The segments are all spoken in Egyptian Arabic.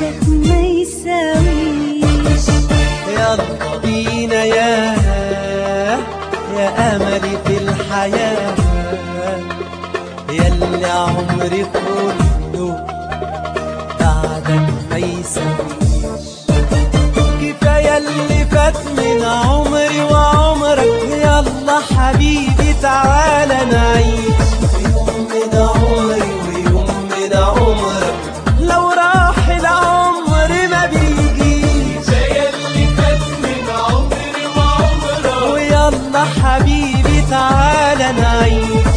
بعدك ما يساويش يلا بينا يا يا املي في الحياه يلي عمري كله بعدك ما يساويش كفايه اللي فات من عمري وعمرك يلا حبيبي تعالى نعيش يوم من عمري ويوم من عمرك لو راح العمر ما بيجيش ويلا حبيبي تعالى نعيش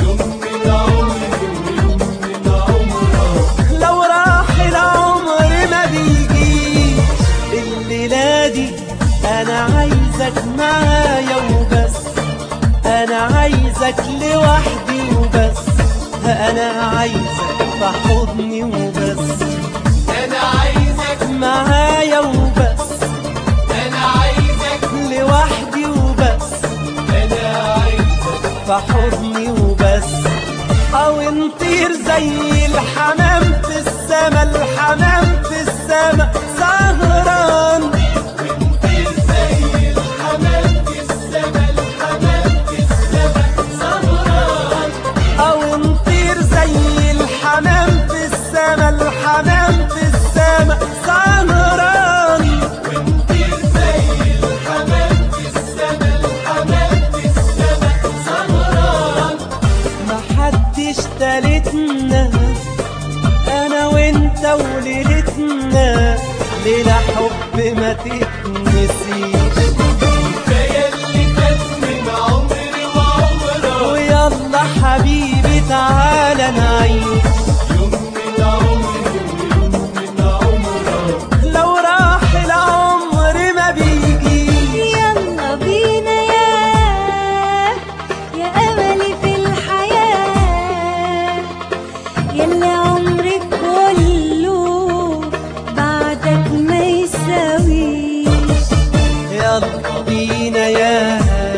لو راح العمر ما بيجيش الليلة دي أنا عايزك معايا وبس أنا عايزك لوحدي وبس أنا عايزك في حضني وبس انا عايزك معايا وبس انا عايزك لوحدي وبس انا عايزك في حضني وبس او نطير زي الحمام في السما الحمام في السما سهران ونطير زي الحمام في السما الحمام في السما سهران او نطير زي الحمام في السما الحمام في السما سهران ونطير زي الحمام في السما الحمام في السما سهران محدش تالتنا انا وانت وليلتنا ليلة حب ما تتنسيش كفايه اللي فات من عمري وعمرك ويلا حبيبي تعالى نعيش يوم من عمري ويوم من عمرك لو راح العمر ما بيجيش يلا بينا يا يا أملي في الحياة يلي عمري كله بعدك ما يساويش يلا بينا يا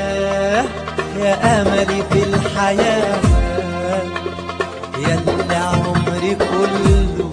يا املي في الحياة يلا عمري كله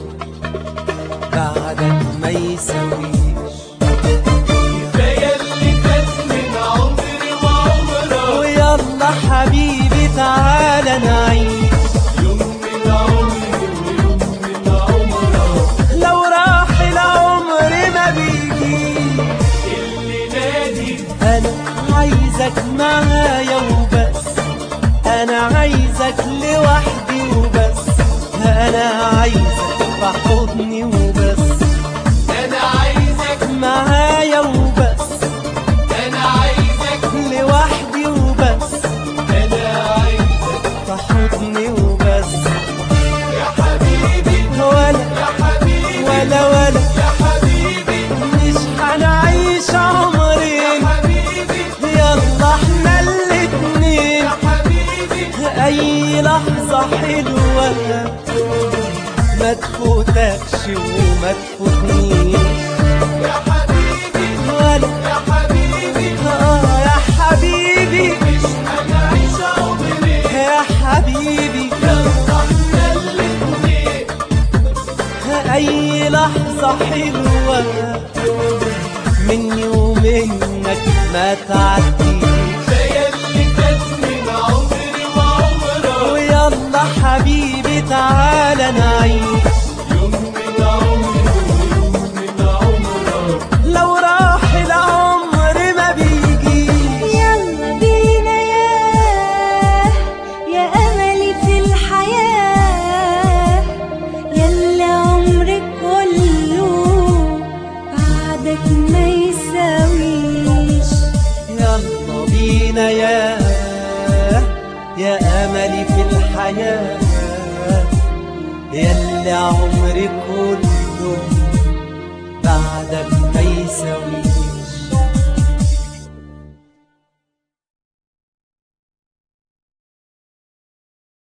بعدك ما يسويش كفايه اللي فات من عمري وعمرك ويلا حبيبي تعالى نعيش يوم من عمري ويوم من عمرك لو راح العمر ما بيجيش اللي نادي انا عايزك معايا وبس انا عايزك لوحدي وبس انا عايزك في حضني وبس انا عايزك معايا وبس انا عايزك لوحدي وبس انا عايزك في حضني وبس يا حبيبي ولا يا حبيبي ولا ولا يا حبيبي مش هنعيش عمرين حبيبي يلا احنا الاتنين يا حبيبي اي لحظة حلوة ما تفوتكش وما تفوتنيش يا حبيبي ولا يا حبيبي آه يا حبيبي مش هنعيش عمري يا حبيبي يلا احنا الاتنين اي لحظة حلوة مني ومنك ما تعديش كفايه اللي فات من عمري وعمرك ويلا حبيبي تعالى نعيش يوم من عمري ويوم من عمرك لو راح العمر ما بيجيش يلا بينا يا يا أملي في الحياة يلي عمري كله بعدك ما يساويش يلا بينا يا يا املي في الحياه يلي عمري كله بعدك ما يساويش